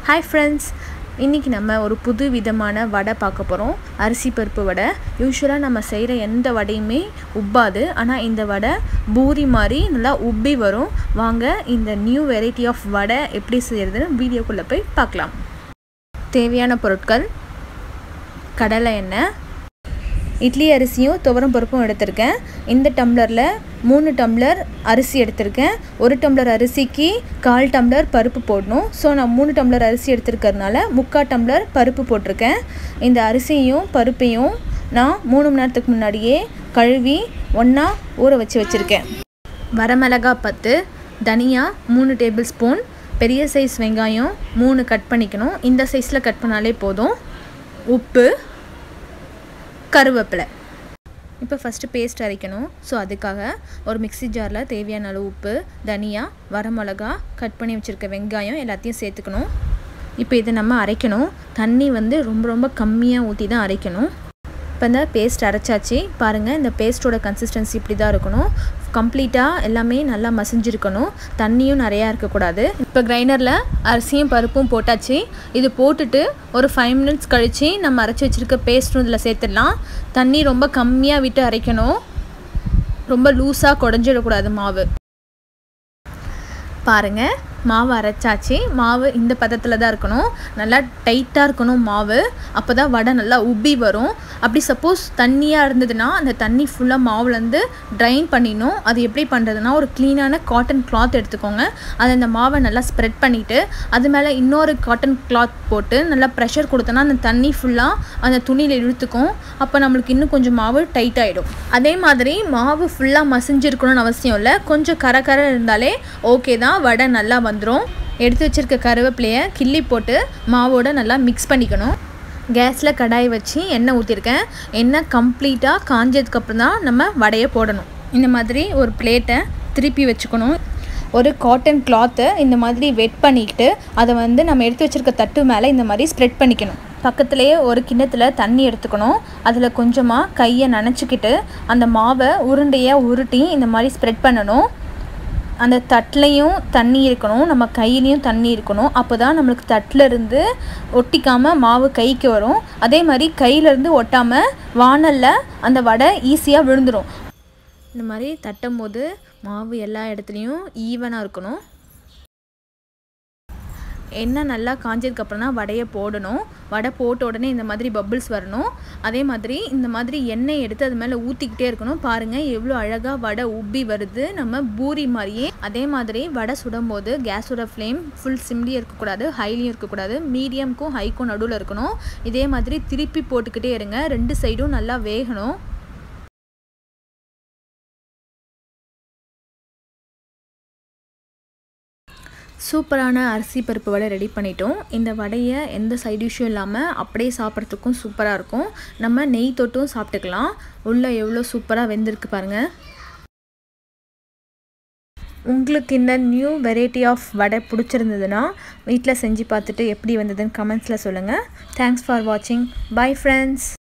hi friends இன்றைக்கி நம்ம ஒரு புது விதமான வடை பார்க்க போகிறோம் அரிசி பருப்பு வடை யூஸ்வலாக நம்ம செய்கிற எந்த வடையுமே உப்பாது ஆனால் இந்த வடை பூரி மாதிரி நல்லா உப்பி வரும் வாங்க இந்த நியூ வெரைட்டி ஆஃப் வடை எப்படி செய்கிறதுன்னு வீடியோக்குள்ளே போய் பார்க்கலாம் தேவையான பொருட்கள் கடலை எண்ணெய் இட்லி அரிசியும் துவரம் பருப்பும் எடுத்திருக்கேன் இந்த டம்ளரில் மூணு டம்ளர் அரிசி எடுத்திருக்கேன் ஒரு டம்ளர் அரிசிக்கு கால் டம்ளர் பருப்பு போடணும் ஸோ நான் மூணு டம்ளர் அரிசி எடுத்துருக்கறனால முக்கால் டம்ளர் பருப்பு போட்டிருக்கேன் இந்த அரிசியும் பருப்பையும் நான் மூணு மணி நேரத்துக்கு முன்னாடியே கழுவி ஒன்றா ஊற வச்சு வச்சுருக்கேன் வரமிளகா பத்து தனியா மூணு டேபிள் ஸ்பூன் பெரிய சைஸ் வெங்காயம் மூணு கட் பண்ணிக்கணும் இந்த சைஸில் கட் பண்ணாலே போதும் உப்பு கருவேப்பிலை இப்போ ஃபஸ்ட்டு பேஸ்ட் அரைக்கணும் ஸோ அதுக்காக ஒரு மிக்சி ஜாரில் தேவையான அளவு உப்பு தனியா வரமிளகா கட் பண்ணி வச்சுருக்க வெங்காயம் எல்லாத்தையும் சேர்த்துக்கணும் இப்போ இதை நம்ம அரைக்கணும் தண்ணி வந்து ரொம்ப ரொம்ப கம்மியாக ஊற்றி தான் அரைக்கணும் இப்போ இந்த பேஸ்ட் அரைச்சாச்சு பாருங்கள் இந்த பேஸ்ட்டோட கன்சிஸ்டன்சி இப்படி தான் இருக்கணும் கம்ப்ளீட்டாக எல்லாமே நல்லா மசிஞ்சிருக்கணும் தண்ணியும் நிறையா இருக்கக்கூடாது இப்போ கிரைண்டரில் அரிசியும் பருப்பும் போட்டாச்சு இது போட்டுட்டு ஒரு ஃபைவ் மினிட்ஸ் கழித்து நம்ம அரைச்சி வச்சுருக்க பேஸ்ட்டும் இதில் சேர்த்துடலாம் தண்ணி ரொம்ப கம்மியாக விட்டு அரைக்கணும் ரொம்ப லூஸாக குடஞ்சிடக்கூடாது மாவு பாருங்கள் மாவு அரைச்சாச்சு மாவு இந்த பதத்தில் தான் இருக்கணும் நல்லா டைட்டாக இருக்கணும் மாவு அப்போ தான் வடை நல்லா உப்பி வரும் அப்படி சப்போஸ் தண்ணியாக இருந்ததுன்னா அந்த தண்ணி ஃபுல்லாக மாவுலேருந்து ட்ரைன் பண்ணிடணும் அது எப்படி பண்ணுறதுனா ஒரு க்ளீனான காட்டன் கிளாத் எடுத்துக்கோங்க அதை அந்த மாவை நல்லா ஸ்ப்ரெட் பண்ணிவிட்டு அது மேலே இன்னொரு காட்டன் கிளாத் போட்டு நல்லா ப்ரெஷர் கொடுத்தோன்னா அந்த தண்ணி ஃபுல்லாக அந்த துணியில் இழுத்துக்கும் அப்போ நம்மளுக்கு இன்னும் கொஞ்சம் மாவு டைட் ஆகிடும் அதே மாதிரி மாவு ஃபுல்லாக மசிஞ்சிருக்கணும்னு அவசியம் இல்லை கொஞ்சம் கரை கரை இருந்தாலே ஓகே தான் வடை நல்லா வந்துடும் எடுத்து வச்சுருக்க கருவேப்பிலையை கிள்ளி போட்டு மாவோட நல்லா மிக்ஸ் பண்ணிக்கணும் கேஸில் கடாய் வச்சு எண்ணெய் ஊற்றிருக்கேன் எண்ணெய் கம்ப்ளீட்டாக காஞ்சதுக்கப்புறம் தான் நம்ம வடையை போடணும் இந்த மாதிரி ஒரு பிளேட்டை திருப்பி வச்சுக்கணும் ஒரு காட்டன் கிளாத்தை இந்த மாதிரி வெட் பண்ணிக்கிட்டு அதை வந்து நம்ம எடுத்து வச்சுருக்க தட்டு மேலே இந்த மாதிரி ஸ்ப்ரெட் பண்ணிக்கணும் பக்கத்துலேயே ஒரு கிண்ணத்தில் தண்ணி எடுத்துக்கணும் அதில் கொஞ்சமாக கையை நனைச்சிக்கிட்டு அந்த மாவை உருண்டையாக உருட்டி இந்த மாதிரி ஸ்ப்ரெட் பண்ணணும் அந்த தட்டிலையும் தண்ணி இருக்கணும் நம்ம கையிலையும் தண்ணி இருக்கணும் அப்போ தான் நம்மளுக்கு தட்டில் இருந்து ஒட்டிக்காமல் மாவு கைக்கு வரும் அதே மாதிரி கையிலேருந்து ஒட்டாமல் வானலில் அந்த வடை ஈஸியாக விழுந்துடும் இந்த மாதிரி தட்டும் போது மாவு எல்லா இடத்துலையும் ஈவனாக இருக்கணும் எண்ணெய் நல்லா காஞ்சதுக்கப்புறம் தான் வடையை போடணும் வடை போட்ட உடனே இந்த மாதிரி பபிள்ஸ் வரணும் அதே மாதிரி இந்த மாதிரி எண்ணெய் எடுத்து அது மேலே ஊற்றிக்கிட்டே இருக்கணும் பாருங்கள் எவ்வளோ அழகாக வடை உப்பி வருது நம்ம பூரி மாதிரியே அதே மாதிரி வடை சுடும்போது கேஸோட ஃப்ளேம் ஃபுல் சிம்லியும் இருக்கக்கூடாது ஹைலியும் இருக்கக்கூடாது மீடியம்க்கும் ஹைக்கும் நடுவில் இருக்கணும் இதே மாதிரி திருப்பி போட்டுக்கிட்டே இருங்க ரெண்டு சைடும் நல்லா வேகணும் சூப்பரான அரிசி பருப்பு வடை ரெடி பண்ணிட்டோம் இந்த வடையை எந்த சைட் டிஷ்ஷும் இல்லாமல் அப்படியே சாப்பிட்றதுக்கும் சூப்பராக இருக்கும் நம்ம நெய் தொட்டும் சாப்பிட்டுக்கலாம் உள்ளே எவ்வளோ சூப்பராக வெந்திருக்கு பாருங்கள் உங்களுக்கு இந்த நியூ வெரைட்டி ஆஃப் வடை பிடிச்சிருந்ததுன்னா வீட்டில் செஞ்சு பார்த்துட்டு எப்படி வந்ததுன்னு கமெண்ட்ஸில் சொல்லுங்கள் தேங்க்ஸ் ஃபார் வாட்சிங் பை ஃப்ரெண்ட்ஸ்